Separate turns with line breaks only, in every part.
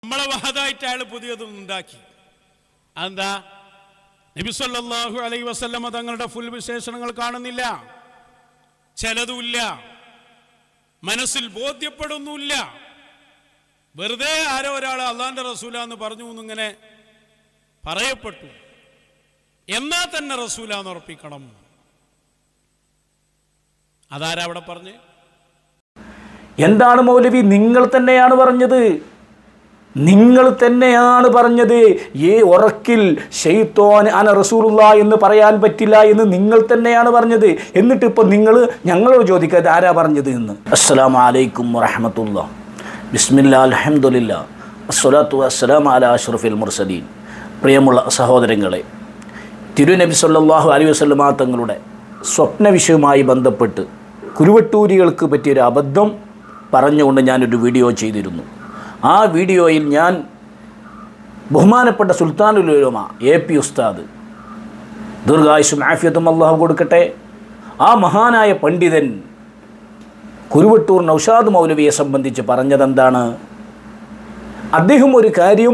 നമ്മളെ വഹദായിട്ട് അയാൾ പുതിയതും ഉണ്ടാക്കി അതെന്താ നബി സല്ലല്ലാഹു അലൈഹി വസല്ലമ തങ്ങളുടെ ഫുൾ വിശേഷണങ്ങൾ കാണുന്നില്ല ചിലതുമില്ല മനസ്സിൽ ബോധ്യപ്പെടുന്നില്ല വെറുതെ ആരോ ഒരാൾ അള്ളാന്റെ റസൂല എന്ന് പറഞ്ഞു എന്നിങ്ങനെ പറയപ്പെട്ടു എന്നാ തന്നെ റസൂല എന്ന് ഉറപ്പിക്കണം അതാരാ അവിടെ പറഞ്ഞ്
എന്താണ് മൗലവി നിങ്ങൾ തന്നെയാണ് പറഞ്ഞത് നിങ്ങൾ തന്നെയാണ് പറഞ്ഞത് ഈ ഉറക്കിൽ ഷെയ്ത്തോൻ അന റസൂലുള്ള എന്ന് പറയാൻ പറ്റില്ല എന്ന് നിങ്ങൾ തന്നെയാണ് പറഞ്ഞത് എന്നിട്ട് ഇപ്പോൾ നിങ്ങൾ ഞങ്ങളോട് ചോദിക്കാതെ ആരാ പറഞ്ഞത് എന്ന് അസ്സലാം വലൈക്കും വറഹമത്തുള്ള ബിസ്മില്ല അലഹമുല്ല അസ്സലാത്തു വസ്സലാം അല അഷ്റഫിൽ മുർസലീൻ പ്രിയമുള്ള സഹോദരങ്ങളെ തിരുനബി സല്ലല്ലാഹു അലൈഹി വസല്ലമ തങ്ങളുടെ സ്വപ്ന വിഷയവുമായി ബന്ധപ്പെട്ട് കുരുവട്ടൂരികൾക്ക് പറ്റിയൊരു അബദ്ധം പറഞ്ഞുകൊണ്ട് ഞാനൊരു വീഡിയോ ചെയ്തിരുന്നു ആ വീഡിയോയിൽ ഞാൻ ബഹുമാനപ്പെട്ട സുൽത്താനുലുലമ എ പി ഉസ്താദ് ദീർഘായുഷും ആഫിയത്തും അള്ളാഹു കൊടുക്കട്ടെ ആ മഹാനായ പണ്ഡിതൻ കുരുവട്ടൂർ നൗഷാദ് മൗലവിയെ സംബന്ധിച്ച് പറഞ്ഞതെന്താണ് അദ്ദേഹം ഒരു കാര്യം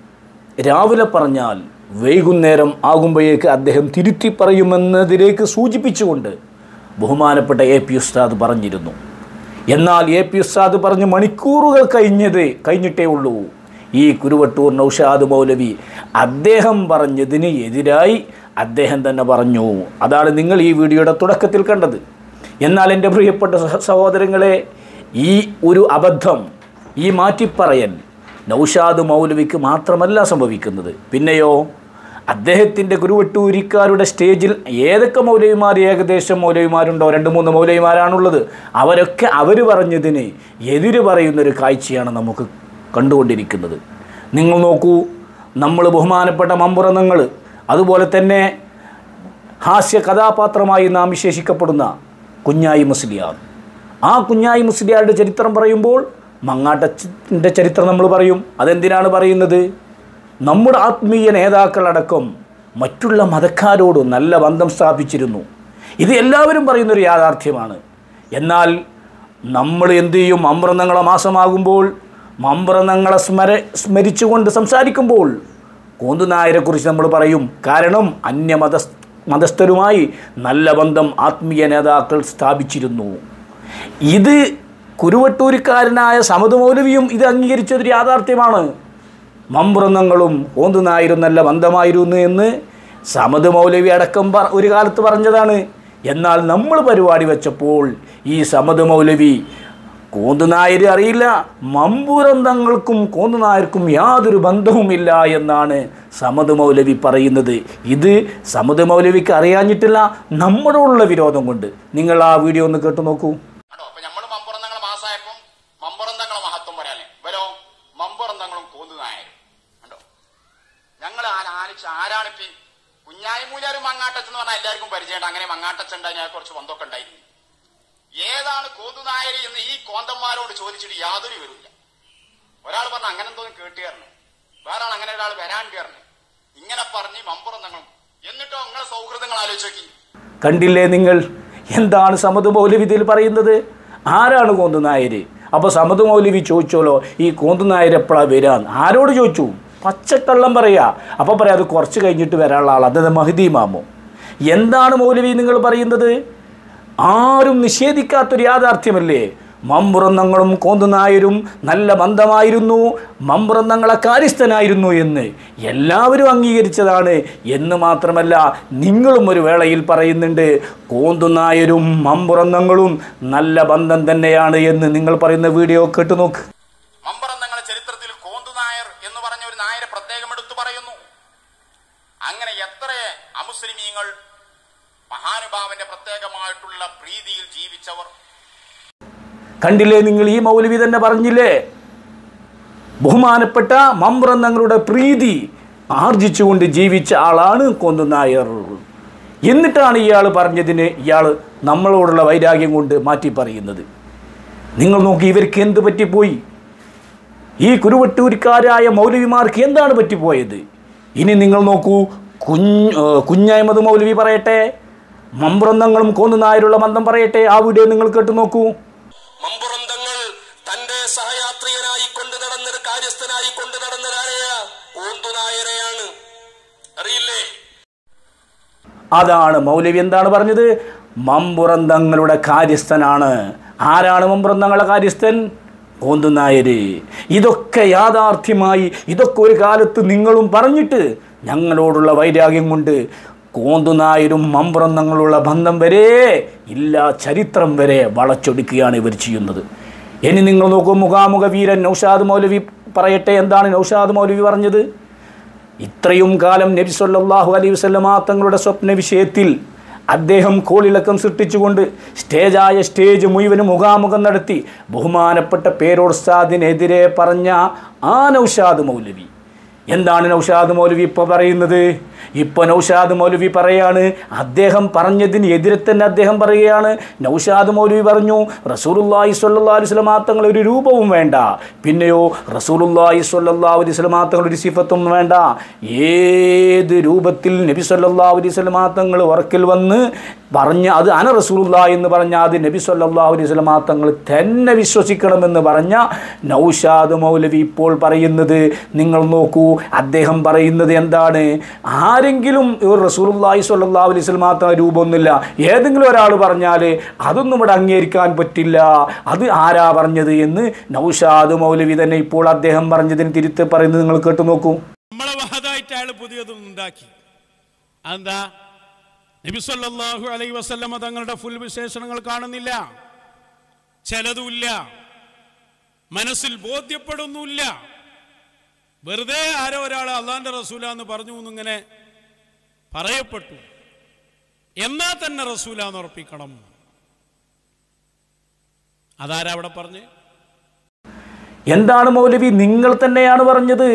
രാവിലെ പറഞ്ഞാൽ വൈകുന്നേരം ആകുമ്പോഴേക്ക് അദ്ദേഹം തിരുത്തി പറയുമെന്നതിലേക്ക് സൂചിപ്പിച്ചുകൊണ്ട് ബഹുമാനപ്പെട്ട എ പി ഉസ്താദ് പറഞ്ഞിരുന്നു എന്നാൽ എ പി ഉസ്താദ് പറഞ്ഞ് മണിക്കൂറുകൾ കഴിഞ്ഞത് കഴിഞ്ഞിട്ടേ ഉള്ളൂ ഈ കുരുവട്ടൂർ നൗഷാദ് മൗലവി അദ്ദേഹം പറഞ്ഞതിന് എതിരായി അദ്ദേഹം തന്നെ പറഞ്ഞു അതാണ് നിങ്ങൾ ഈ വീഡിയോയുടെ തുടക്കത്തിൽ കണ്ടത് എന്നാൽ എൻ്റെ പ്രിയപ്പെട്ട സഹ- സഹോദരങ്ങളെ ഈ ഒരു അബദ്ധം ഈ മാറ്റിപ്പറയൽ നൗഷാദ് മൗലവിക്ക് മാത്രമല്ല സംഭവിക്കുന്നത് പിന്നെയോ അദ്ദേഹത്തിൻ്റെ കുരുവട്ടൂരിക്കാരുടെ സ്റ്റേജിൽ ഏതൊക്കെ മൗലവിമാർ ഏകദേശം മൗലവിമാരുണ്ടോ രണ്ട് മൂന്ന് മൗലവിമാരാണുള്ളത് അവരൊക്കെ അവർ പറഞ്ഞതിന് എതിര് പറയുന്നൊരു കാഴ്ചയാണ് നമുക്ക് കണ്ടുകൊണ്ടിരിക്കുന്നത് നിങ്ങൾ നോക്കൂ നമ്മൾ ബഹുമാനപ്പെട്ട മമ്പുറന്നങ്ങൾ അതുപോലെ തന്നെ ഹാസ്യ കഥാപാത്രമായി നാം വിശേഷിക്കപ്പെടുന്ന കുഞ്ഞായി മുസ്ലിയാർ ആ കുഞ്ഞായി മുസ്ലിയാരുടെ ചരിത്രം പറയുമ്പോൾ മങ്ങാട്ടച്ചിൻ്റെ ചരിത്രം നമ്മൾ പറയും അതെന്തിനാണ് പറയുന്നത് നമ്മുടെ ആത്മീയ നേതാക്കളടക്കം മറ്റുള്ള മതക്കാരോട് നല്ല ബന്ധം സ്ഥാപിച്ചിരുന്നു ഇത് എല്ലാവരും പറയുന്നൊരു യാഥാർത്ഥ്യമാണ് എന്നാൽ നമ്മൾ എന്ത് ചെയ്യും മമ്പ്രന്നങ്ങളെ മാസമാകുമ്പോൾ മമ്പ്രന്നങ്ങളെ സ്മര സ്മരിച്ചുകൊണ്ട് സംസാരിക്കുമ്പോൾ കോന്തുനായരെക്കുറിച്ച് നമ്മൾ പറയും കാരണം അന്യമത മതസ്ഥരുമായി നല്ല ബന്ധം ആത്മീയ നേതാക്കൾ സ്ഥാപിച്ചിരുന്നു ഇത് കുരുവട്ടൂരിക്കാരനായ സമത് മൗലവിയും ഇത് അംഗീകരിച്ചതൊരു യാഥാർത്ഥ്യമാണ് മമ്പുറന്നങ്ങളും ഓന്തുനായരും നല്ല ബന്ധമായിരുന്നു എന്ന് സമത് മൗലവി അടക്കം പറ- ഒരു കാലത്ത് പറഞ്ഞതാണ് എന്നാൽ നമ്മൾ പരിപാടി വെച്ചപ്പോൾ ഈ സമത് മൗലവി കോന്തുനായർ അറിയില്ല മമ്പുറന്തങ്ങൾക്കും കോന്തുനായർക്കും യാതൊരു ബന്ധവുമില്ല എന്നാണ് സമത് മൗലവി പറയുന്നത് ഇത് സമത് മൗലവിക്ക് അറിയാഞ്ഞിട്ടില്ല നമ്മളോടുള്ള വിരോധം കൊണ്ട് നിങ്ങൾ ആ വീഡിയോ ഒന്ന് കേട്ടു നോക്കൂ
കണ്ടോ അപ്പൊ നമ്മള് മമ്പുറന്തങ്ങൾ മാസായപ്പം മമ്പുറന്തങ്ങളെ മഹത്വം പറയാല്ലേ ഇവരോ മമ്പുറന്തങ്ങളും കോന്തുനായരും കണ്ടോ ഞങ്ങൾ ആലോചിച്ച് ആരാണിപ്പി കുഞ്ഞായിമൂലാരും മങ്ങാട്ടച്ച് എന്ന് പറഞ്ഞാൽ എല്ലാവർക്കും പരിചയമുണ്ട് അങ്ങനെ മങ്ങാട്ടച്ചുണ്ടായി ഞാൻ കുറച്ച് ബന്ധമൊക്കെ ഉണ്ടായിരുന്നു ഏതാണ് കോന്തുനായര് എന്ന് ഈ കോന്തന്മാരോട് ചോദിച്ചിട്ട് യാതൊരു വരില്ല ഒരാൾ പറഞ്ഞ അങ്ങനെ എന്തോ കേട്ടുകയറണം വേറെ ആൾ അങ്ങനെ ഒരാൾ വരാൻ കയറണം ഇങ്ങനെ പറഞ്ഞ് മമ്പുറന്തങ്ങളും എന്നിട്ടോ നിങ്ങളെ സൗഹൃദങ്ങൾ ആലോചിച്ച് നോക്കി
കണ്ടില്ലേ നിങ്ങൾ എന്താണ് സമത് മൗലവി ഇതിൽ പറയുന്നത് ആരാണ് കോന്തുനായർ അപ്പോൾ സമത് മൗലവി ചോദിച്ചോലോ ഈ കോന്തുനായർ എപ്പോഴാണ് വരാൻ ആരോട് ചോദിച്ചു പച്ചക്കള്ളം പറയാ അപ്പോൾ പറയാം അത് കുറച്ച് കഴിഞ്ഞിട്ട് വരാനുള്ള ആൾ അത് മഹദി മാമോ എന്താണ് മൗലവി നിങ്ങൾ പറയുന്നത് ആരും നിഷേധിക്കാത്തൊരു യാഥാർത്ഥ്യമല്ലേ മമ്പുറന്നങ്ങളും കോന്തുനായരും നല്ല ബന്ധമായിരുന്നു മമ്പുറന്നങ്ങളെ കാര്യസ്ഥനായിരുന്നു എന്ന് എല്ലാവരും അംഗീകരിച്ചതാണ് എന്ന് മാത്രമല്ല നിങ്ങളും ഒരു വേളയിൽ പറയുന്നുണ്ട് കോന്തുനായരും മമ്പുറന്നങ്ങളും നല്ല ബന്ധം തന്നെയാണ് എന്ന് നിങ്ങൾ പറയുന്ന വീഡിയോ കേട്ടു നോക്ക്
മമ്പറന്നങ്ങളെ ചരിത്രത്തിൽ കോന്തു നായർ എന്ന് പറഞ്ഞ ഒരു നായരെ പ്രത്യേകം എടുത്തു പറയുന്നു അങ്ങനെ എത്ര അമുസ്ലിമീങ്ങൾ മഹാനുഭാവന്റെ പ്രത്യേകമായിട്ടുള്ള പ്രീതിയിൽ ജീവിച്ചവർ
കണ്ടില്ലേ നിങ്ങൾ ഈ മൗലവി തന്നെ പറഞ്ഞില്ലേ ബഹുമാനപ്പെട്ട മമ്പ്രന്നങ്ങളുടെ പ്രീതി ആർജിച്ചുകൊണ്ട് ജീവിച്ച ആളാണ് കൊന്നുനായർ എന്നിട്ടാണ് ഇയാൾ പറഞ്ഞതിന് ഇയാൾ നമ്മളോടുള്ള വൈരാഗ്യം കൊണ്ട് മാറ്റി പറയുന്നത് നിങ്ങൾ നോക്കി ഇവർക്ക് എന്ത് പറ്റിപ്പോയി ഈ കുരുവട്ടൂരിക്കാരായ മൗലവിമാർക്ക് എന്താണ് പറ്റിപ്പോയത് ഇനി നിങ്ങൾ നോക്കൂ കുഞ്ഞ് കുഞ്ഞായ്മത് മൗലവി പറയട്ടെ മമ്പ്രന്തങ്ങളും കോന്നുനായരുള്ള ബന്ധം പറയട്ടെ ആ വീഡിയോ നിങ്ങൾ കേട്ടു നോക്കൂ
മമ്പുറന്തങ്ങൾ തന്റെ സഹയാത്രികനായി കൊണ്ടു നടന്നൊരു കാര്യസ്ഥനായി കൊണ്ടു നടന്ന നായരെയാണ് അറിയില്ലേ
അതാണ് മൗലവി എന്താണ് പറഞ്ഞത് മമ്പുറം തങ്ങളുടെ കാര്യസ്ഥനാണ് ആരാണ് മമ്പുറം തങ്ങളുടെ കാര്യസ്ഥൻ കോന്തുനായര് ഇതൊക്കെ യാഥാർത്ഥ്യമായി ഇതൊക്കെ ഒരു കാലത്ത് നിങ്ങളും പറഞ്ഞിട്ട് ഞങ്ങളോടുള്ള വൈരാഗ്യം കൊണ്ട് കോന്തുനായരും മമ്പുറം തങ്ങളുള്ള ബന്ധം വരെ ഇല്ല ചരിത്രം വരെ വളച്ചൊടുക്കുകയാണ് ഇവർ ചെയ്യുന്നത് ഇനി നിങ്ങൾ നോക്കൂ മുഖാമുഖ വീരൻ നൗഷാദ് മൗലവി പറയട്ടെ എന്താണ് നൗഷാദ് മൗലവി പറഞ്ഞത് ഇത്രയും കാലം നബി സല്ലല്ലാഹു അലൈഹി വസല്ലമ തങ്ങളുടെ സ്വപ്ന വിഷയത്തിൽ അദ്ദേഹം കോളിളക്കം സൃഷ്ടിച്ചുകൊണ്ട് സ്റ്റേജായ സ്റ്റേജ് മുഴുവനും മുഖാമുഖം നടത്തി ബഹുമാനപ്പെട്ട പേരോത്സാദിനെതിരെ പറഞ്ഞ ആ നൗഷാദ് മൗലവി എന്താണ് നൗഷാദ് മൗലവി ഇപ്പോൾ പറയുന്നത് ഇപ്പോൾ നൗഷാദ് മൗലവി പറയാണ് അദ്ദേഹം പറഞ്ഞതിന് എതിരെ തന്നെ അദ്ദേഹം പറയുകയാണ് നൗഷാദ് മൗലവി പറഞ്ഞു റസൂലുള്ളാഹി സ്വല്ലല്ലാഹു അലൈഹി വസല്ലമ തങ്ങൾ ഒരു രൂപവും വേണ്ട പിന്നെയോ റസൂലുള്ളാഹി സ്വല്ലല്ലാഹു അലൈഹി വസല്ലമ തങ്ങൾ ഒരു സിഫത്തും വേണ്ട ഏത് രൂപത്തിൽ നബി സല്ലല്ലാഹു അലൈഹി വസല്ലമ തങ്ങൾ ഉറക്കിൽ വന്ന് പറഞ്ഞ അത് അന റസൂലുള്ള എന്ന് പറഞ്ഞ അത് നബി സല്ലല്ലാഹു അലൈഹി വസല്ലമ തങ്ങൾ തന്നെ വിശ്വസിക്കണമെന്ന് പറഞ്ഞ നൗഷാദ് മൗലവി ഇപ്പോൾ പറയുന്നത് നിങ്ങൾ നോക്കൂ അദ്ദേഹം പറയുന്നത് എന്താണ് ആരെങ്കിലും ഒരു റസൂലുള്ളാഹി സ്വല്ലല്ലാഹു അലൈഹി വസല്ലമ തങ്ങൾ രൂപമൊന്നുമില്ല ഏതെങ്കിലും ഒരാൾ പറഞ്ഞാൽ അതൊന്നും ഇവിടെ അംഗീകരിക്കാൻ പറ്റില്ല അത് ആരാ പറഞ്ഞത് എന്ന് നൗഷാദ് മൗലവി തന്നെ ഇപ്പോൾ അദ്ദേഹം പറഞ്ഞതിന് തിരുത്ത് പറയുന്നത് നിങ്ങൾ കേട്ടു നോക്കൂ
നമ്മളെ വാദമായിട്ട് അയാൾ പുതിയതും ഉണ്ടാക്കി അതെന്താ നബി സല്ലല്ലാഹു അലൈഹി വസല്ലമ തങ്ങളുടെ ഫുൾ വിശേഷണങ്ങൾ കാണുന്നില്ല ചിലതുമില്ല മനസ്സിൽ ബോധ്യപ്പെടുന്നുമില്ല വെറുതെ ആരോ ഒരാൾ അള്ളാന്റെ റസൂല എന്ന് പറഞ്ഞു എന്നിങ്ങനെ പറയപ്പെട്ടു എന്നാ തന്നെ റസൂല എന്ന് ഉറപ്പിക്കണം അതാരാ അവിടെ പറഞ്ഞ്
എന്താണ് മൗലവി നിങ്ങൾ തന്നെയാണ് പറഞ്ഞത്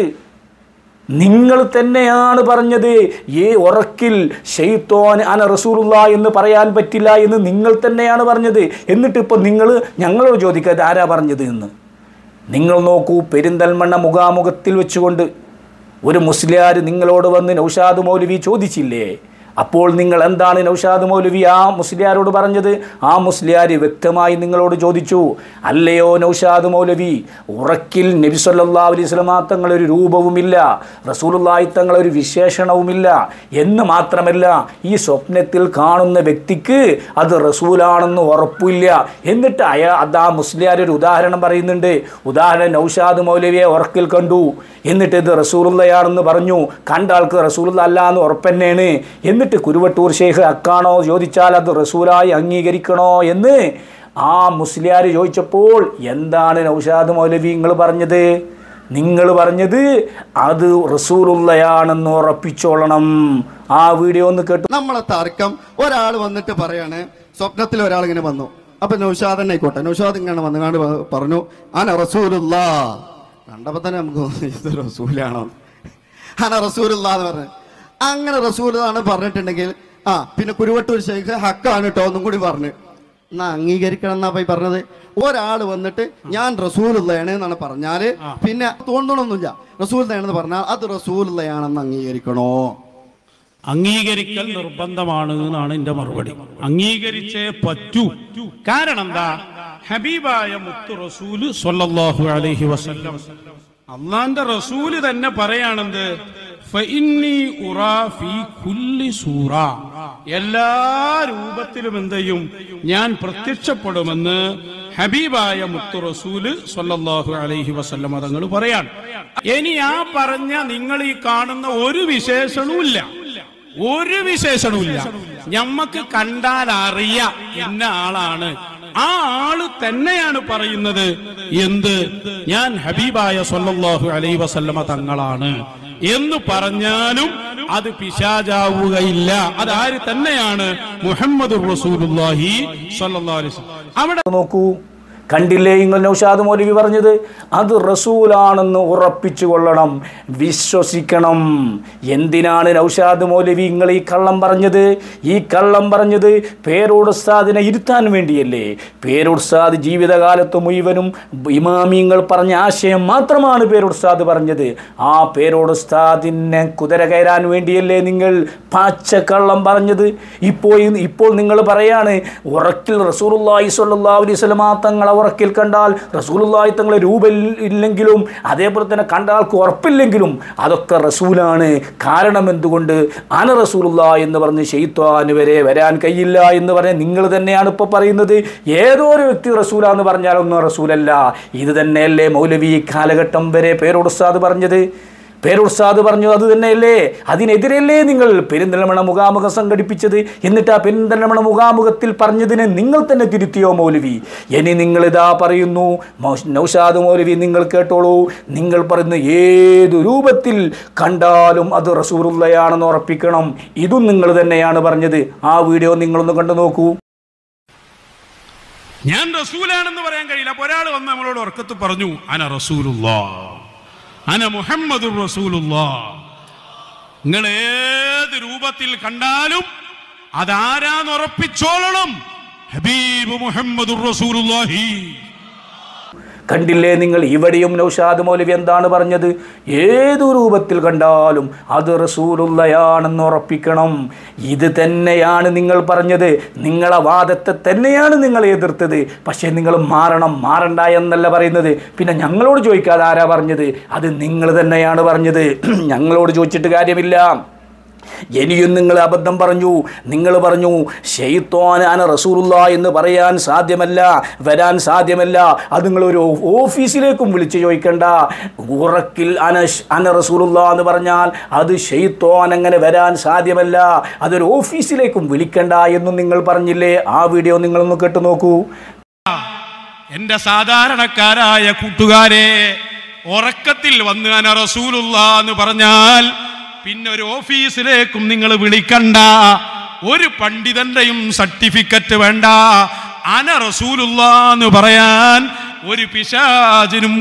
നിങ്ങൾ തന്നെയാണ് പറഞ്ഞത് ഈ ഉറക്കിൽ ഷെയ്ത്തോൻ അന റസൂലുള്ള എന്ന് പറയാൻ പറ്റില്ല എന്ന് നിങ്ങൾ തന്നെയാണ് പറഞ്ഞത് എന്നിട്ട് ഇപ്പോൾ നിങ്ങൾ ഞങ്ങളോട് ചോദിക്കാതെ ആരാ പറഞ്ഞത് എന്ന് നിങ്ങൾ നോക്കൂ പെരിന്തൽമണ്ണ മുഖാമുഖത്തിൽ വെച്ചുകൊണ്ട് ഒരു മുസ്ലിയാർ നിങ്ങളോട് വന്ന് നൗഷാദ് മൗലവി ചോദിച്ചില്ലേ അപ്പോൾ നിങ്ങൾ എന്താണ് നൗഷാദ് മൗലവി ആ മുസ്ലിയാരോട് പറഞ്ഞത് ആ മുസ്ലിയാർ വ്യക്തമായി നിങ്ങളോട് ചോദിച്ചു അല്ലയോ നൗഷാദ് മൗലവി ഉറക്കിൽ നബി സല്ലല്ലാഹു അലൈഹി വസല്ലമ തങ്ങളൊരു രൂപവുമില്ല റസൂലുള്ളാഹി തങ്ങളൊരു വിശേഷണവുമില്ല എന്ന് മാത്രമല്ല ഈ സ്വപ്നത്തിൽ കാണുന്ന വ്യക്തിക്ക് അത് റസൂലാണെന്ന് ഉറപ്പില്ല എന്നിട്ട് അയാ അത് ആ മുസ്ലിയാർ ഒരു ഉദാഹരണം പറയുന്നുണ്ട് ഉദാഹരണം നൗഷാദ് മൗലവിയെ ഉറക്കിൽ കണ്ടു എന്നിട്ട് ഇത് റസൂലുള്ളയാണെന്ന് പറഞ്ഞു കണ്ട ആൾക്ക് റസൂലുള്ള അല്ല എന്ന് ഉറപ്പന്നെയാണ് എന്നിട്ട് കുരുവട്ടൂർ ഷെയ്ഖ് അക്കാണോ ചോദിച്ചാൽ അത് റസൂലായി അംഗീകരിക്കണോ എന്ന് ആ മുസ്ലിയാർ ചോദിച്ചപ്പോൾ എന്താണ് നൗഷാദ് മൗലവി നിങ്ങൾ പറഞ്ഞത് നിങ്ങൾ പറഞ്ഞത് അത് റസൂലുള്ളയാണെന്ന് ഉറപ്പിച്ചോളണം ആ വീഡിയോ ഒന്ന് കേട്ടു
നമ്മളെ തർക്കം ഒരാൾ വന്നിട്ട് പറയാണ് സ്വപ്നത്തിൽ ഒരാൾ ഇങ്ങനെ വന്നു അപ്പൊ നൗഷാദ് തന്നെ ആയിക്കോട്ടെ നൗഷാദ് ഇങ്ങനെ വന്നുകാണ്ട് പ- പറഞ്ഞു ആന റസൂലുള്ള കണ്ടപ്പോ തന്നെ നമുക്ക് തോന്നി, ഇത് റസൂലാണോ ആന റസൂലുള്ള എന്ന് പറഞ്ഞു അങ്ങനെ റസൂലാണ് പറഞ്ഞിട്ടുണ്ടെങ്കിൽ ആ പിന്നെ കുരുവട്ടൂർ ശൈഖ് ഹക്കാണ് കേട്ടോ ഒന്നും കൂടി പറഞ്ഞു എന്നാ അംഗീകരിക്കണം എന്നാ പോയി പറഞ്ഞത് ഒരാൾ വന്നിട്ട് ഞാൻ റസൂലുള്ളയാണ് എന്നാണ് പറഞ്ഞാല് പിന്നെ തോന്നണമൊന്നുമില്ല റസൂലുള്ളയാണെന്ന് പറഞ്ഞാൽ അത് റസൂലുള്ളയാണെന്ന് അംഗീകരിക്കണോ
അംഗീകരിക്കൽ നിർബന്ധമാണ് എന്നാണ് എന്റെ മറുപടി അംഗീകരിച്ചേ പറ്റൂ കാരണം എന്താ ഹബീബായ മുത്തു റസൂല് സ്വല്ലല്ലാഹു അലൈഹി വസല്ലം അള്ളാന്റെ റസൂല് തന്നെ പറയാണെന്ത് ഫഇന്നി ഉറാ ഫീ കുല്ലി സൂറ എല്ലാ രൂപത്തിലും എന്ത് ചെയ്യും ഞാൻ പ്രത്യക്ഷപ്പെടുമെന്ന് ഹബീബായ മുത്തു റസൂല് സ്വല്ലല്ലാഹു അലൈഹി വസല്ലം തങ്ങൾ പറയാണ് ഇനി ആ പറഞ്ഞ നിങ്ങൾ ഈ കാണുന്ന ഒരു വിശേഷണവും ഇല്ല ഒരു വിശേഷണവുമില്ല ഞമ്മക്ക് കണ്ടാൽ അറിയാം ഇന്ന ആളാണ് ആ ആള് തന്നെയാണ് പറയുന്നത് എന്ത് ഞാൻ ഹബീബായ സല്ലല്ലാഹു അലൈഹി വസല്ലമ തങ്ങളാണ് എന്ന് പറഞ്ഞാലും അത് പിശാചാവുകയില്ല അത് ആര് തന്നെയാണ് മുഹമ്മദ് റസൂലുള്ളാഹി സ്വല്ലല്ലാഹു അലൈഹി വസല്ലം അവിടെ
നോക്കൂ കണ്ടില്ലേ നിങ്ങൾ നൗഷാദ് മൗലവി പറഞ്ഞത് അത് റസൂലാണെന്ന് ഉറപ്പിച്ചു കൊള്ളണം വിശ്വസിക്കണം എന്തിനാണ് നൗഷാദ് മൗലവി നിങ്ങൾ ഈ കള്ളം പറഞ്ഞത് ഈ കള്ളം പറഞ്ഞത് പേരോടുസ്താദിനെ ഇരുത്താൻ വേണ്ടിയല്ലേ പേരോടുസ്താദ് ജീവിതകാലത്ത് മുഴുവനും ഇമാമിങ്ങൾ പറഞ്ഞ ആശയം മാത്രമാണ് പേരോടുസ്താദ് പറഞ്ഞത് ആ പേരോടുസ്താദിനെ കുതിര കയറാൻ വേണ്ടിയല്ലേ നിങ്ങൾ പച്ചക്കള്ളം പറഞ്ഞത് ഇപ്പോൾ ഇപ്പോൾ നിങ്ങൾ പറയാണ് ഉറക്കിൽ റസൂലുള്ളാഹി സ്വല്ലല്ലാഹു അലൈഹി വസല്ലമ തങ്ങളെ ഉറക്കിൽ കണ്ടാൽ റസൂലുള്ളാഹി തങ്ങളെ രൂപ ഇല്ലെങ്കിലും അതേപോലെ തന്നെ കണ്ട ആൾക്ക് ഉറപ്പില്ലെങ്കിലും അതൊക്കെ റസൂലാണ് കാരണം എന്തുകൊണ്ട് അന റസൂലുള്ള എന്ന് പറഞ്ഞ് ഷെയ്ത്വാന് വരെ വരാൻ കഴിയില്ല എന്ന് പറഞ്ഞ് നിങ്ങൾ തന്നെയാണ് ഇപ്പോൾ പറയുന്നത് ഏതോ ഒരു വ്യക്തി റസൂലാന്ന് പറഞ്ഞാലൊന്നും റസൂലല്ല ഇത് തന്നെയല്ലേ മൗലവി ഈ കാലഘട്ടം വരെ പേരോടുസ്താദ് പറഞ്ഞത് പേരുത്സാദ് പറഞ്ഞു അത് തന്നെയല്ലേ അതിനെതിരല്ലേ നിങ്ങൾ പെരിന്തൽമണ മുഖാമുഖം സംഘടിപ്പിച്ചത് എന്നിട്ട് ആ പെരിന്തൽമണ മുഖാമുഖത്തിൽ പറഞ്ഞതിനെ നിങ്ങൾ തന്നെ തിരുത്തിയോ മൗലവി ഇനി നിങ്ങൾ ഇതാ പറയുന്നു മൗ- നൗഷാദ് മൗലവി നിങ്ങൾ കേട്ടോളൂ നിങ്ങൾ പറയുന്ന ഏതു രൂപത്തിൽ കണ്ടാലും അത് റസൂറുള്ളയാണെന്ന് ഉറപ്പിക്കണം ഇതും നിങ്ങൾ തന്നെയാണ് പറഞ്ഞത് ആ വീഡിയോ നിങ്ങളൊന്ന് കണ്ടു നോക്കൂ
ഞാൻ റസൂലാണെന്ന് പറയാൻ കഴിയില്ല അപ്പൊ ഒരാൾ വന്ന് നമ്മളോട് ഉറക്കത്ത് പറഞ്ഞു അന റസൂലുള്ളാ അന മുഹമ്മദ് റസൂലുള്ളാ നിങ്ങൾ ഏത് രൂപത്തിൽ കണ്ടാലും അതാരാന്ന് ഉറപ്പിച്ചോളണം ഹബീബ് മുഹമ്മദ് റസൂലുള്ളാഹി
കണ്ടില്ലേ നിങ്ങൾ ഇവിടെയും നൗഷാദ് മൗലവി എന്താണ് പറഞ്ഞത് ഏതു രൂപത്തിൽ കണ്ടാലും അത് റസൂലുള്ളയാണെന്ന് ഉറപ്പിക്കണം ഇത് തന്നെയാണ് നിങ്ങൾ പറഞ്ഞത് നിങ്ങളെ വാദത്തെ തന്നെയാണ് നിങ്ങൾ എതിർത്തത് പക്ഷേ നിങ്ങൾ മാറണം മാറണ്ട എന്നല്ല പറയുന്നത് പിന്നെ ഞങ്ങളോട് ചോദിക്കാതെ ആരാ പറഞ്ഞത് അത് നിങ്ങൾ തന്നെയാണ് പറഞ്ഞത് ഞങ്ങളോട് ചോദിച്ചിട്ട് കാര്യമില്ല ഇനിയും നിങ്ങൾ അബദ്ധം പറഞ്ഞു നിങ്ങൾ പറഞ്ഞു ഷെയ്ത്തോൻ അന റസൂലുള്ള എന്ന് പറയാൻ സാധ്യമല്ല വരാൻ സാധ്യമല്ല അത് നിങ്ങളൊരു ഓഫീസിലേക്കും വിളിച്ചു ചോദിക്കണ്ട ഉറക്കിൽ അന അന റസൂലുള്ള എന്ന് പറഞ്ഞാൽ അത് ഷെയ്ത്തോൻ അങ്ങനെ വരാൻ സാധ്യമല്ല അതൊരു ഓഫീസിലേക്കും വിളിക്കണ്ട എന്നും നിങ്ങൾ പറഞ്ഞില്ലേ ആ വീഡിയോ നിങ്ങളൊന്ന് കേട്ടു നോക്കൂ
എന്റെ സാധാരണക്കാരായ കൂട്ടുകാരെ ഉറക്കത്തിൽ വന്ന് അന റസൂലുള്ള എന്ന് പറഞ്ഞാൽ പിന്നെ ഒരു ഓഫീസിലേക്കും നിങ്ങൾ വിളിക്കണ്ട ഒരു പണ്ഡിതന്റെയും സർട്ടിഫിക്കറ്റ് വേണ്ട അന റസൂലുള്ള എന്ന് പറയാൻ ഒരു പിശാചിനും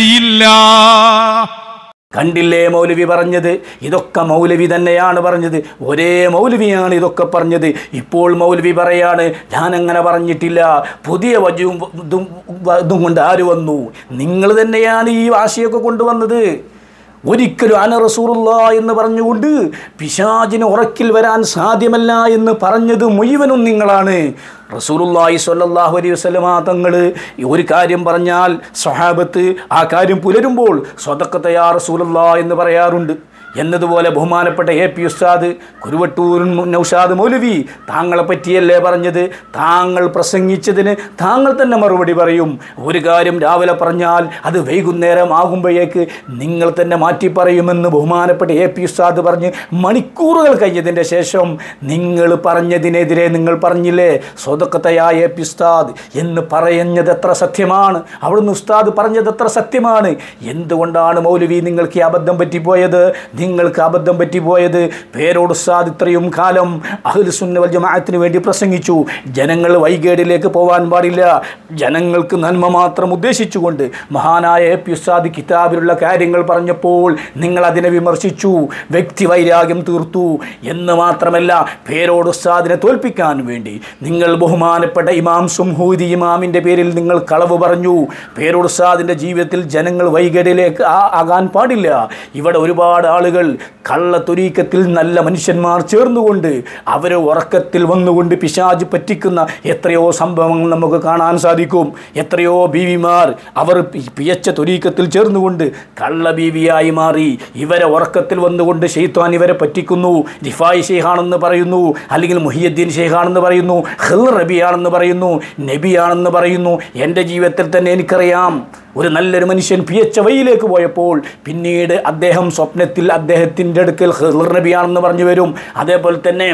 കഴിയില്ല
കണ്ടില്ലേ മൗലവി പറഞ്ഞത് ഇതൊക്കെ മൗലവി തന്നെയാണ് പറഞ്ഞത് ഒരേ മൗലവിയാണ് ഇതൊക്കെ പറഞ്ഞത് ഇപ്പോൾ മൗലവി പറയാണ് ഞാൻ അങ്ങനെ പറഞ്ഞിട്ടില്ല പുതിയ വജുവും ഇതും ഇതും കൊണ്ട് ആര് വന്നു നിങ്ങൾ തന്നെയാണ് ഈ വാശിയൊക്കെ കൊണ്ടുവന്നത് ഒരിക്കലും അന റസൂറുള്ള എന്ന് പറഞ്ഞുകൊണ്ട് പിശാചിന് ഉറക്കിൽ വരാൻ സാധ്യമല്ല എന്ന് പറഞ്ഞത് മുഴുവനും നിങ്ങളാണ് റസൂലുള്ളാഹി സ്വല്ലല്ലാഹു അലൈഹി വസല്ലമ തങ്ങൾ ഒരു കാര്യം പറഞ്ഞാൽ സ്വഹാബത്ത് ആ കാര്യം പുലരുമ്പോൾ സ്വതക്കത്തയാ റസൂലുള്ളാ എന്ന് പറയാറുണ്ട് എന്നതുപോലെ ബഹുമാനപ്പെട്ട എ പി ഉസ്താദ് കുരുവട്ടൂർ നൗഷാദ് മൗലവി താങ്കളെ പറ്റിയല്ലേ പറഞ്ഞത് താങ്കൾ പ്രസംഗിച്ചതിന് താങ്കൾ തന്നെ മറുപടി പറയും ഒരു കാര്യം രാവിലെ പറഞ്ഞാൽ അത് വൈകുന്നേരം ആകുമ്പോഴേക്ക് നിങ്ങൾ തന്നെ മാറ്റി പറയുമെന്ന് ബഹുമാനപ്പെട്ട എ പി ഉസ്താദ് പറഞ്ഞ് മണിക്കൂറുകൾ കഴിഞ്ഞതിൻ്റെ ശേഷം നിങ്ങൾ പറഞ്ഞതിനെതിരെ നിങ്ങൾ പറഞ്ഞില്ലേ സ്വതക്കത്തയായ എ പി ഉസ്താദ് എന്ന് പറയുന്നത് എത്ര സത്യമാണ് അവിടുന്ന് ഉസ്താദ് പറഞ്ഞത് എത്ര സത്യമാണ് എന്തുകൊണ്ടാണ് മൗലവി നിങ്ങൾക്ക് ഈ അബദ്ധം പറ്റിപ്പോയത് നിങ്ങൾക്ക് അബദ്ധം പറ്റിപ്പോയത് പേരോട് ഉസ്താദ് ഇത്രയും കാലം അഹ്ലു സുന്ന വൽ ജമാഅത്തിന് വേണ്ടി പ്രസംഗിച്ചു ജനങ്ങൾ വൈകേടിലേക്ക് പോകാൻ പാടില്ല ജനങ്ങൾക്ക് നന്മ മാത്രം ഉദ്ദേശിച്ചുകൊണ്ട് മഹാനായ എ പി ഉസ്താദ് കിതാബിലുള്ള കാര്യങ്ങൾ പറഞ്ഞപ്പോൾ നിങ്ങൾ അതിനെ വിമർശിച്ചു വ്യക്തി വൈരാഗ്യം തീർത്തു എന്ന് മാത്രമല്ല പേരോട് ഉസ്താദിനെ തോൽപ്പിക്കാൻ വേണ്ടി നിങ്ങൾ ബഹുമാനപ്പെട്ട ഇമാം സുംഹൂദി ഇമാമിൻ്റെ പേരിൽ നിങ്ങൾ കളവ് പറഞ്ഞു പേരോട് ഉസ്താദിൻ്റെ ജീവിതത്തിൽ ജനങ്ങൾ വൈകടിലേക്ക് ആ- ആകാൻ പാടില്ല ഇവിടെ ഒരുപാട് ആളുകൾ കള്ളത്തൊരീക്കത്തിൽ നല്ല മനുഷ്യന്മാർ ചേർന്നുകൊണ്ട് അവരെ ഉറക്കത്തിൽ വന്നുകൊണ്ട് പിശാജ് പറ്റിക്കുന്ന എത്രയോ സംഭവങ്ങൾ നമുക്ക് കാണാൻ സാധിക്കും എത്രയോ ബീവിമാർ അവർ പി- പിയച്ച തൊരീക്കത്തിൽ ചേർന്നുകൊണ്ട് കള്ള ബീവിയായി മാറി ഇവരെ ഉറക്കത്തിൽ വന്നുകൊണ്ട് ഷെയ്ത്താൻ ഇവരെ പറ്റിക്കുന്നു റിഫായി ഷെയ്ഖാണെന്ന് പറയുന്നു അല്ലെങ്കിൽ മുഹിയദ്ദീൻ ഷെയ്ഖാണെന്ന് പറയുന്നു ഹിൽ റബിയാണെന്ന് പറയുന്നു നബിയാണെന്ന് പറയുന്നു എൻ്റെ ജീവിതത്തിൽ തന്നെ എനിക്കറിയാം ഒരു നല്ലൊരു മനുഷ്യൻ പി എച്ച് വൈയിലേക്ക് പോയപ്പോൾ പിന്നീട് അദ്ദേഹം സ്വപ്നത്തിൽ അദ്ദേഹത്തിൻ്റെ അടുക്കൽ ഹിർ നബിയാണെന്ന് പറഞ്ഞു വരും അതേപോലെ തന്നെ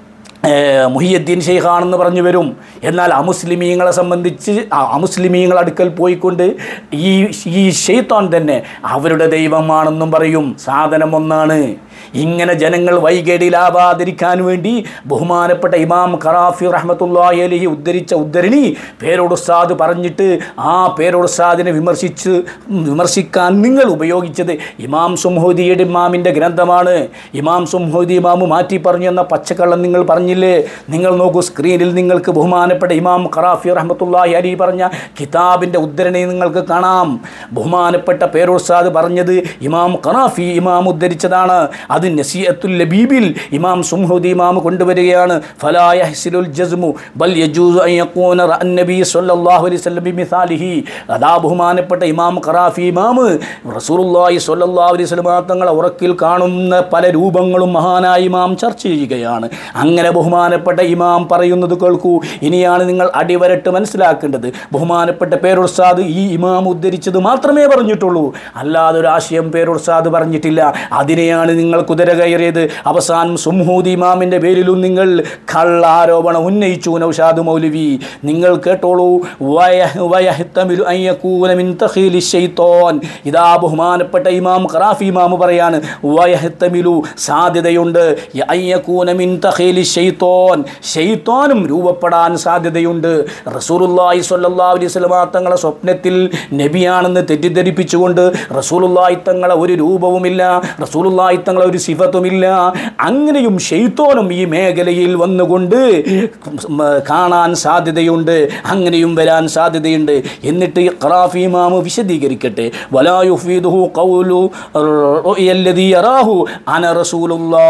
ഏർ, മുഹിയുദ്ദീൻ ഷെയ്ഖാണെന്ന് പറഞ്ഞു വരും എന്നാൽ അമുസ്ലിമീങ്ങളെ സംബന്ധിച്ച് ആ അമുസ്ലിമീങ്ങൾ അടുക്കൽ പോയിക്കൊണ്ട് ഈ ഈ ഷെയ്ത്താൻ തന്നെ അവരുടെ ദൈവമാണെന്നും പറയും സാധനം ഒന്നാണ് ഇങ്ങനെ ജനങ്ങൾ വൈകേടിയിലാവാതിരിക്കാൻ വേണ്ടി ബഹുമാനപ്പെട്ട ഇമാം ഖറാഫി റഹ്മത്തുള്ളാഹി അലൈഹി ഉദ്ധരിച്ച ഉദ്ധരണി പേരോടുസ്താദ് പറഞ്ഞിട്ട് ആ പേരോടുസ്താദിനെ വിമർശിച്ച് വിമർശിക്കാൻ നിങ്ങൾ ഉപയോഗിച്ചത് ഇമാം സുംഹൂദിയുടെ ഇമാമിൻ്റെ ഗ്രന്ഥമാണ് ഇമാം സുംഹൂദി ഇമാമ് മാറ്റി പറഞ്ഞു എന്ന പച്ചക്കള്ളം നിങ്ങൾ പറഞ്ഞു പറഞ്ഞില്ലേ നിങ്ങൾ നോക്കൂ സ്ക്രീനിൽ നിങ്ങൾക്ക് ബഹുമാനപ്പെട്ട ഇമാം ഖറാഫി റഹ്മത്തുള്ളാഹി അലി പറഞ്ഞ കിതാബിൻ്റെ ഉദ്ധരണി നിങ്ങൾക്ക് കാണാം ബഹുമാനപ്പെട്ട പേരുസാദ് പറഞ്ഞത് ഇമാം ഖറാഫി ഇമാം ഉദ്ധരിച്ചതാണ് അത് നസീഅത്തുൽ ലബീബിൽ ഇമാം സുംഹുദി ഇമാം കൊണ്ടുവരികയാണ് ഫലാ യഹ്സിലുൽ ജസ്മു ബൽ യജൂസു അൻ യകൂന റഅൻ നബി സ്വല്ലല്ലാഹു അലൈഹി വസല്ലം ബിമിസാലിഹി അതാ ബഹുമാനപ്പെട്ട ഇമാം ഖറാഫി ഇമാം റസൂലുള്ളാഹി സ്വല്ലല്ലാഹു അലൈഹി വസല്ലം തങ്ങളെ ഉറക്കിൽ കാണുന്ന പല രൂപങ്ങളും മഹാനായ ഇമാം ചർച്ച ചെയ്യുകയാണ് അങ്ങനെ ബഹുമാനപ്പെട്ട ഇമാം പറയുന്നത് കേൾക്കൂ ഇനിയാണ് നിങ്ങൾ അടിവരട്ട് മനസ്സിലാക്കേണ്ടത് ബഹുമാനപ്പെട്ട പേരുർസാദ് ഈ ഇമാം ഉദ്ധരിച്ചത് മാത്രമേ പറഞ്ഞിട്ടുള്ളൂ അല്ലാതെ ഒരു ആശയം പേരുർസാദ് പറഞ്ഞിട്ടില്ല അതിനെയാണ് നിങ്ങൾ കുതിര കയറിയത് അവസാനം സുംഹൂദ് ഇമാമിൻ്റെ പേരിലും നിങ്ങൾ കള്ളാരോപണം ഉന്നയിച്ചു നൗഷാദ് മൗലവി നിങ്ങൾ കേട്ടോളൂ വയഹ് വയഹ്തമിലു അൻ യകൂന മിൻ തഖീലി ശൈത്തോൻ ഇതാ ബഹുമാനപ്പെട്ട ഇമാം ഖറാഫി ഇമാം പറയാണ് വയഹ്തമിലു സാധ്യതയുണ്ട് അൻ യകൂന മിൻ തഖീലി ശൈത്തോൻ ശൈത്തോനും രൂപപ്പെടാൻ സാധ്യതയുണ്ട് റസൂലുള്ളാഹി സ്വല്ലല്ലാഹു അലൈഹി വസല്ലം തങ്ങളെ സ്വപ്നത്തിൽ നബിയാണെന്ന് തെറ്റിദ്ധരിപ്പിച്ചുകൊണ്ട് റസൂലുള്ളാഹി തങ്ങളെ ഒരു രൂപവുമില്ല റസൂലുള്ളാഹി തങ്ങളെ ഒരു സിഫത്തുമില്ല അങ്ങനെയും ഷെയ്ത്തോനും ഈ മേഖലയിൽ വന്നുകൊണ്ട് ഉം, കാണാൻ സാധ്യതയുണ്ട് അങ്ങനെയും വരാൻ സാധ്യതയുണ്ട് എന്നിട്ട് ഈ ഖറാഫി ഇമാമ് വിശദീകരിക്കട്ടെ വലാ യുഫീദുഹു ഖൗലു റുഅയല്ലദീ യറാഹു അന റസൂലുള്ളാ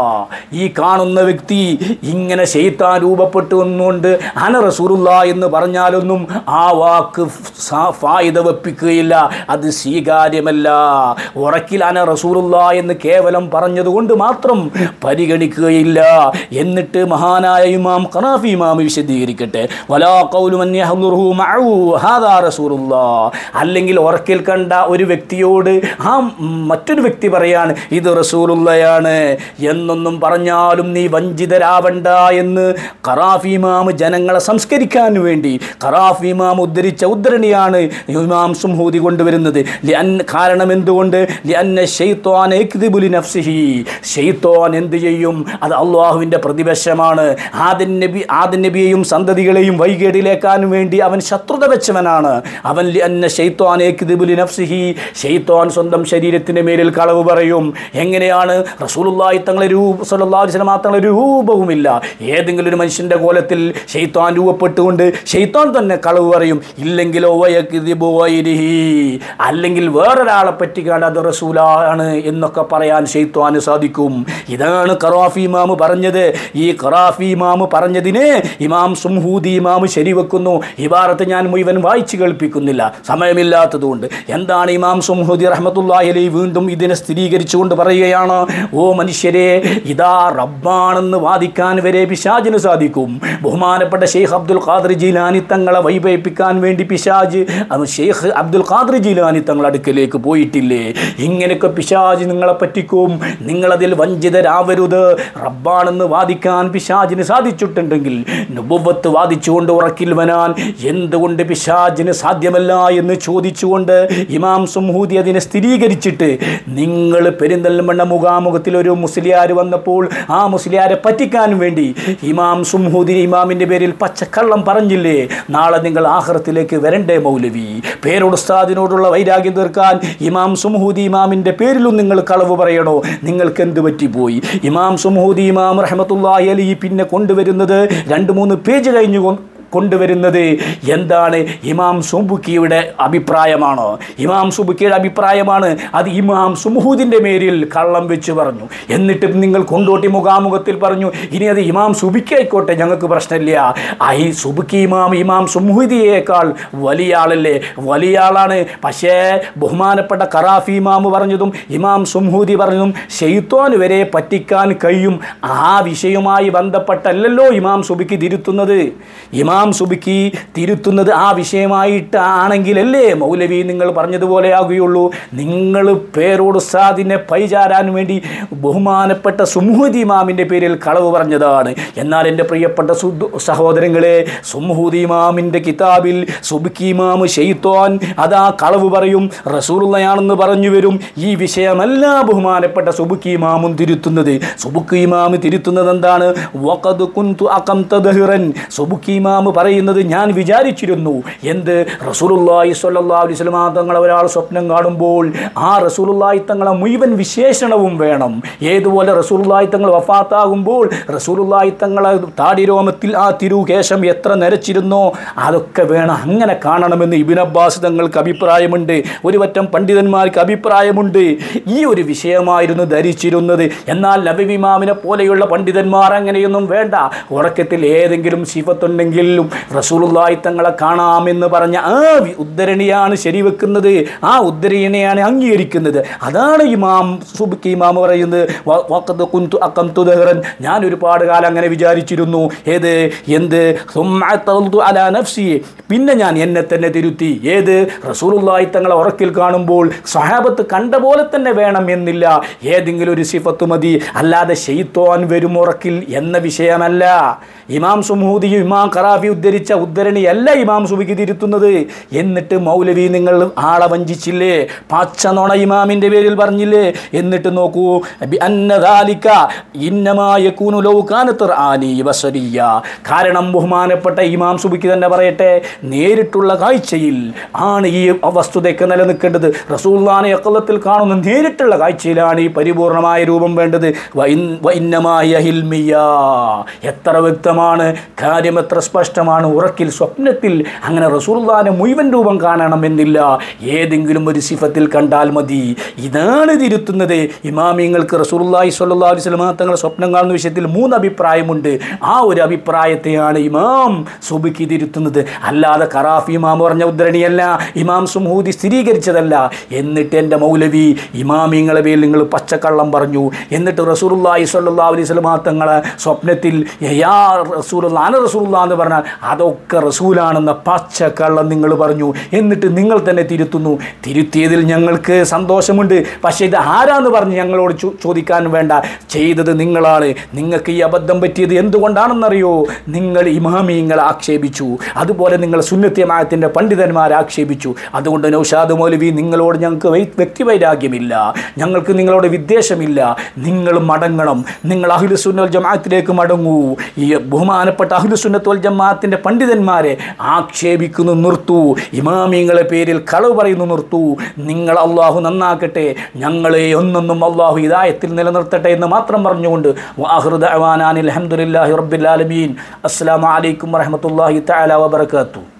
ഈ കാണുന്ന വ്യക്തി ഇങ്ങനെ ശൈത്താൻ രൂപപ്പെട്ടു എന്നുകൊണ്ട് അന റസൂലുള്ളാ എന്ന് പറഞ്ഞാലൊന്നും ആ വാക്ക് സ- ഫായിദ വെപ്പിക്കുകയില്ല അത് സ്വീകാര്യമല്ല ഉറക്കിൽ അന റസൂലുള്ള എന്ന് കേവലം പറഞ്ഞതുകൊണ്ട് മാത്രം പരിഗണിക്കുകയില്ല എന്നിട്ട് മഹാനായ ഇമാം ഖനാഫി ഇമാം വിശദീകരിക്കട്ടെ വലാ ഖൗലു മൻ യഹ്ദുറുഹു മഅഹു ഹാദാ റസൂലുള്ളാ അല്ലെങ്കിൽ ഉറക്കിൽ കണ്ട ഒരു വ്യക്തിയോട് ആ മറ്റൊരു വ്യക്തി പറയാണ് ഇത് റസൂലുള്ളയാണ് എന്നൊന്നും പറഞ്ഞാലും നീ വഞ്ചിതരാവണ്ട എന്ന് ഖറാഫി ഇമാം ജനങ്ങളെ സംസ്കരിക്കാൻ വേണ്ടി ഖറാഫി ഇമാം ഉദ്ധരിച്ച ഉദ്ധരണിയാണ് ഇമാം സുംഹൂദി കൊണ്ടുവരുന്നത് ലിഅൻ- കാരണം എന്തുകൊണ്ട് ലിഅന്ന ശൈത്വാൻ യക്ദിബു ലിനഫ്സിഹി. ശൈത്വാൻ എന്ത് ചെയ്യും അത് അള്ളാഹുവിൻ്റെ പ്രതിപക്ഷമാണ് ആദൻ നബി ആദൻ നബിയെയും സന്തതികളെയും വൈകേടിലേക്കാൻ വേണ്ടി അവൻ ശത്രുത വെച്ചവനാണ് അവൻ ലിഅന്ന ശൈത്വാൻ യക്ദിബു ലിനഫ്സിഹി. ശൈത്വാൻ സ്വന്തം ശരീരത്തിൻ്റെ മേലിൽ കളവ് പറയും എങ്ങനെയാണ് റസൂലുള്ളാഹി തങ്ങളെ രൂപ സല്ലല്ലാഹു അലൈഹി വസല്ലം തങ്ങളെ രൂപവുമില്ല ഏതെങ്കിലും ഒരു മനുഷ്യൻ്റെ കോലത്തിൽ ഷെയ്ത്താൻ രൂപപ്പെട്ടുകൊണ്ട് ഷെയ്ത്താൻ തന്നെ കളവ് പറയും ഇല്ലെങ്കിലോ വയക്ദിബു ഗൈരിഹി. അല്ലെങ്കിൽ വേറൊരാളെ പറ്റിക്കാണ്ട് അത് റസൂലാണ് എന്നൊക്കെ പറയാൻ ഷെയ്ത്താന് സാധിക്കും ഇതാണ് ഖറാഫി ഇമാം പറഞ്ഞത് ഈ ഖറാഫി ഇമാം പറഞ്ഞതിന് ഇമാം സുംഹൂദി ഇമാം ശരിവെക്കുന്നു ഇബാറത്ത് ഞാൻ മുഴുവൻ വായിച്ചു കേൾപ്പിക്കുന്നില്ല സമയമില്ലാത്തതുകൊണ്ട് എന്താണ് ഇമാം സുംഹൂദി റഹ്മത്തുള്ളാഹി അലൈഹി വീണ്ടും ഇതിനെ സ്ഥിരീകരിച്ചുകൊണ്ട് പറയുകയാണ് ഓ മനുഷ്യരെ ഇതാ റബ്ബാണെന്ന് വാദിക്കാൻ വരെ പിശാജിന് സാധിക്കും ബഹുമാനപ്പെട്ട ഷെയ്ഖ് അബ്ദുൽ ഖാദർ ജീലാനി തങ്ങളെ വൈഭവിപ്പിക്കാൻ വേണ്ടി പിശാജ് അത് ഷെയ്ഖ് അബ്ദുൽ ഖാദർ ജീലാനി തങ്ങൾ അടുക്കലേക്ക് പോയിട്ടില്ലേ ഇങ്ങനെയൊക്കെ പിശാജ് നിങ്ങളെ പറ്റിക്കും നിങ്ങളതിൽ വഞ്ചിതരാവരുത് റബ്ബാണെന്ന് വാദിക്കാൻ പിശാജിന് സാധിച്ചിട്ടുണ്ടെങ്കിൽ നുബുവത്ത് വാദിച്ചുകൊണ്ട് ഉറക്കിൽ വരാൻ എന്തുകൊണ്ട് പിശാജിന് സാധ്യമല്ല എന്ന് ചോദിച്ചുകൊണ്ട് ഇമാം സുംഹൂദി അതിനെ സ്ഥിരീകരിച്ചിട്ട് നിങ്ങൾ പെരിന്തൽമണ്ണ മുഖാമുഖത്തിൽ ഒരു മുസ്ലിയാർ വന്നപ്പോൾ ആ മുസ്ലിയാരെ പറ്റിക്കാൻ വേണ്ടി ഇമാം സുംഹൂദി ഇമാമിൻ്റെ പേരിൽ പച്ചക്കള്ളം പറഞ്ഞില്ലേ നാളെ നിങ്ങൾ ആഹ്റത്തിലേക്ക് വരണ്ടേ മൗലവി പേരുസ്താദിനോടുള്ള വൈരാഗ്യം തീർക്കാൻ ഇമാം സുംഹൂദി ഇമാമിൻ്റെ പേരിലും നിങ്ങൾ കളവ് പറയണോ നിങ്ങൾക്ക് എന്ത് പറ്റിപ്പോയി ഇമാം സുംഹൂദി ഇമാം റഹ്മത്തുള്ളാഹി അലി പിന്നെ കൊണ്ടുവരുന്നത് രണ്ട് മൂന്ന് പേജ് കഴിഞ്ഞു കൊ- കൊണ്ടുവരുന്നത് എന്താണ് ഇമാം സുബുക്കിയുടെ അഭിപ്രായമാണോ ഇമാം സുബുക്കിയുടെ അഭിപ്രായമാണ് അത് ഇമാം സുമുഹൂദിൻ്റെ മേരിൽ കള്ളം വെച്ച് പറഞ്ഞു എന്നിട്ട് നിങ്ങൾ കൊണ്ടോട്ടി മുഖാമുഖത്തിൽ പറഞ്ഞു ഇനി അത് ഇമാം സുബിക്ക് ആയിക്കോട്ടെ ഞങ്ങൾക്ക് പ്രശ്നമില്ല ആ ഈ സുബുക്കി ഇമാം ഇമാം സുമുഹിദിയേക്കാൾ വലിയ ആളല്ലേ വലിയ ആളാണ് പക്ഷേ ബഹുമാനപ്പെട്ട കറാഫി ഇമാം പറഞ്ഞതും ഇമാം സുംഹൂദി പറഞ്ഞതും ഷെയ്ത്തോന് വരെ പറ്റിക്കാൻ കഴിയും ആ വിഷയവുമായി ബന്ധപ്പെട്ടല്ലല്ലോ ഇമാം സുബിക്ക് തിരുത്തുന്നത് ഇമാം സുബിക്ക് തിരുത്തുന്നത് ആ വിഷയമായിട്ട് ആണെങ്കിലല്ലേ മൗലവി നിങ്ങൾ പറഞ്ഞതുപോലെ ആകുകയുള്ളൂ നിങ്ങൾ പേരോട് സാദിനെ പൈചാരാൻ വേണ്ടി ബഹുമാനപ്പെട്ട സുമുഹൂദി ഇമാമിൻ്റെ പേരിൽ കളവ് പറഞ്ഞതാണ് എന്നാൽ എൻ്റെ പ്രിയപ്പെട്ട സുദ് സഹോദരങ്ങളെ സുമുഹൂദി ഇമാമിൻ്റെ കിതാബിൽ സുബിക്കി ഇമാം ഷെയ്ത്തോൻ അതാ കളവ് പറയും റസൂലുള്ളയാണെന്ന് പറഞ്ഞു വരും ഈ വിഷയമല്ല ബഹുമാനപ്പെട്ട സുബുക്കി ഇമാമും തിരുത്തുന്നത് സുബുക്കി ഇമാം തിരുത്തുന്നത് എന്താണ് വഖദ് കുന്തു അഖംത ദഹ്റൻ സുബുക്കി ഇമാം പറയുന്നത് ഞാൻ വിചാരിച്ചിരുന്നു എന്ത് റസൂലുള്ളാഹി സ്വല്ലല്ലാഹു അലൈഹി വസല്ലം തങ്ങളെ ഒരാൾ സ്വപ്നം കാണുമ്പോൾ ആ റസൂലുള്ളാഹി തങ്ങളെ മുഴുവൻ വിശേഷണവും വേണം ഏതുപോലെ റസൂലുള്ളാഹി തങ്ങൾ വഫാത്താകുമ്പോൾ റസൂലുള്ളാഹി തങ്ങളെ താടിരോമത്തിൽ ആ തിരുകേശം എത്ര നരച്ചിരുന്നോ അതൊക്കെ വേണം അങ്ങനെ കാണണമെന്ന് ഇബിൻ അബ്ബാസ് തങ്ങൾക്ക് അഭിപ്രായമുണ്ട് ഒരു പറ്റം പണ്ഡിതന്മാർക്ക് അഭിപ്രായമുണ്ട് ഈ ഒരു വിഷയമായിരുന്നു ധരിച്ചിരുന്നത് എന്നാൽ നബിമാമിനെ പോലെയുള്ള പണ്ഡിതന്മാർ അങ്ങനെയൊന്നും വേണ്ട ഉറക്കത്തിൽ ഏതെങ്കിലും ശിവത്തുണ്ടെങ്കിലും റസൂലുള്ളാഹി തങ്ങളെ കാണാമെന്ന് പറഞ്ഞ ആ വി- ഉദ്ധരണിയാണ് ശരിവെക്കുന്നത് ആ ഉദ്ധരണിയാണ് അംഗീകരിക്കുന്നത് അതാണ് ഇമാം സുബുക്ക് ഇമാം പറയുന്നത് വ- വഖദ് കുന്തു അഖംതു ദഹ്റൻ ഞാൻ ഒരുപാട് കാലം അങ്ങനെ വിചാരിച്ചിരുന്നു ഏത് എന്ത് സുമ്മ തളതു അലാ നഫ്സി പിന്നെ ഞാൻ എന്നെ തന്നെ തിരുത്തി ഏത് റസൂലുള്ളാഹി തങ്ങളെ ഉറക്കിൽ കാണുമ്പോൾ സഹാബത്ത് കണ്ട പോലെ തന്നെ വേണം എന്നില്ല ഏതെങ്കിലും ഒരു സിഫത്ത് മതി അല്ലാതെ ഷെയ്ത്തോൻ വരും ഉറക്കിൽ എന്ന വിഷയമല്ല ഇമാം സുമൂദിയും ഇമാം ഖറാഫി ഉദ്ധരിച്ച ഉദ്ധരണിയല്ല ഇമാം സുബിക്ക് തിരുത്തുന്നത് എന്നിട്ട് മൗലവി നിങ്ങൾ ആളെ വഞ്ചിച്ചില്ലേ പച്ച നുണ ഇമാമിന്റെ പേരിൽ പറഞ്ഞില്ലേ എന്നിട്ട് നോക്കൂ ബി അന്ന ذَلِكَ ഇന്നമാ യകൂനു ലൗ കാനത്ത് ഖുർആനി ബസരിയ കാരണം ബഹുമാനപ്പെട്ട ഇമാം സുബിക്ക് തന്നെ പറയട്ടെ നേരിട്ടുള്ള കാഴ്ചയിൽ ആണ് ഈ വസ്തുതയ്ക്ക് നിലനിൽക്കേണ്ടത് റസൂല്ലാനെ അക്കലത്തിൽ കാണുന്ന നേരിട്ടുള്ള കാഴ്ചയിലാണ് ഈ പരിപൂർണമായ രൂപം വേണ്ടത് വൈൻ- വൈന്നമായ ഹിൽമിയ എത്ര വ്യക്തമാണ് കാര്യം എത്ര സ്പഷ്ടമാണ് ഉറക്കിൽ സ്വപ്നത്തിൽ അങ്ങനെ റസൂല്ലാനെ മുഴുവൻ രൂപം കാണണമെന്നില്ല ഏതെങ്കിലും ഒരു സിഫത്തിൽ കണ്ടാൽ മതി ഇതാണ് തിരുത്തുന്നത് ഇമാമിങ്ങൾക്ക് റസൂലുള്ളാഹി സ്വല്ലല്ലാഹു അലൈഹി വസല്ലം തങ്ങളുടെ സ്വപ്നം കാണുന്ന വിഷയത്തിൽ മൂന്ന് അഭിപ്രായമുണ്ട് ആ ഒരു അഭിപ്രായത്തെയാണ് ഇമാം സുബിക്ക് തിരുത്തുന്നത് അല്ലാതെ ഖറാഫി ഇമാം പറഞ്ഞ ഉദ്ധരണിയല്ല ഇമാം സുമൂദി സ്ഥിരീകരിച്ചതല്ല എന്നിട്ട് എൻ്റെ മൗലവി ഇമാമിങ്ങളെ പേരിൽ നിങ്ങൾ പച്ചക്കള്ളം പറഞ്ഞു എന്നിട്ട് റസൂലുള്ളാഹി സ്വല്ലല്ലാഹു അലൈഹി വസല്ലം തങ്ങളെ സ്വപ്നത്തിൽ യാ റസൂലുള്ള അന റസൂലുള്ള എന്ന് പറഞ്ഞാൽ അതൊക്കെ റസൂലാണെന്ന പച്ചക്കള്ളം നിങ്ങൾ പറഞ്ഞു എന്നിട്ട് നിങ്ങൾ തന്നെ തിരുത്തുന്നു തിരുത്തിയതിൽ ഞങ്ങൾക്ക് സന്തോഷമുണ്ട് പക്ഷേ ഇത് ആരാന്ന് പറഞ്ഞ് ഞങ്ങളോട് ചോ- ചോദിക്കാൻ വേണ്ട ചെയ്തത് നിങ്ങളാണ് നിങ്ങൾക്ക് ഈ അബദ്ധം പറ്റിയത് എന്തുകൊണ്ടാണെന്നറിയോ നിങ്ങൾ ഇമാമിങ്ങളെ ആക്ഷേപിച്ചു അതുപോലെ നിങ്ങൾ സുന്നത്യമായത്തിൻ്റെ പണ്ഡിതന്മാരെ ആക്ഷേപിച്ചു അതുകൊണ്ട് നൗഷാദ് മൗലവി നിങ്ങളോട് ഞങ്ങൾക്ക് വൈ- വ്യക്തിവൈരാഗ്യമില്ല ഞങ്ങൾക്ക് നിങ്ങളോട് വിദ്വേഷമില്ല നിങ്ങൾ മടങ്ങണം നിങ്ങൾ അഹ്ലുസുന്നൽ ജമാഅത്തിലേക്ക് മടങ്ങൂ ഈ ബഹുമാനപ്പെട്ട അഹ്ലുസുന്നത്ത് വൽ ജമാഅത്തിൻ്റെ പണ്ഡിതന്മാരെ ആക്ഷേപിക്കുന്നു നിർത്തൂ ഇമാമിങ്ങളെ പേരിൽ കളവ് പറയുന്നു നിർത്തൂ നിങ്ങൾ അള്ളാഹു നന്നാക്കട്ടെ ഞങ്ങളെ ഒന്നൊന്നും അള്ളാഹു ഹിദായത്തിൽ നിലനിർത്തട്ടെ എന്ന് മാത്രം പറഞ്ഞുകൊണ്ട് വാഹൃദ് അവാനാൻ അലഹമുല്ലാഹി റബ്ബിൽ ആലമീൻ അസ്സലാമു അലൈക്കും വറഹ്മത്തുള്ളാഹി തആല വബറകാതുഹു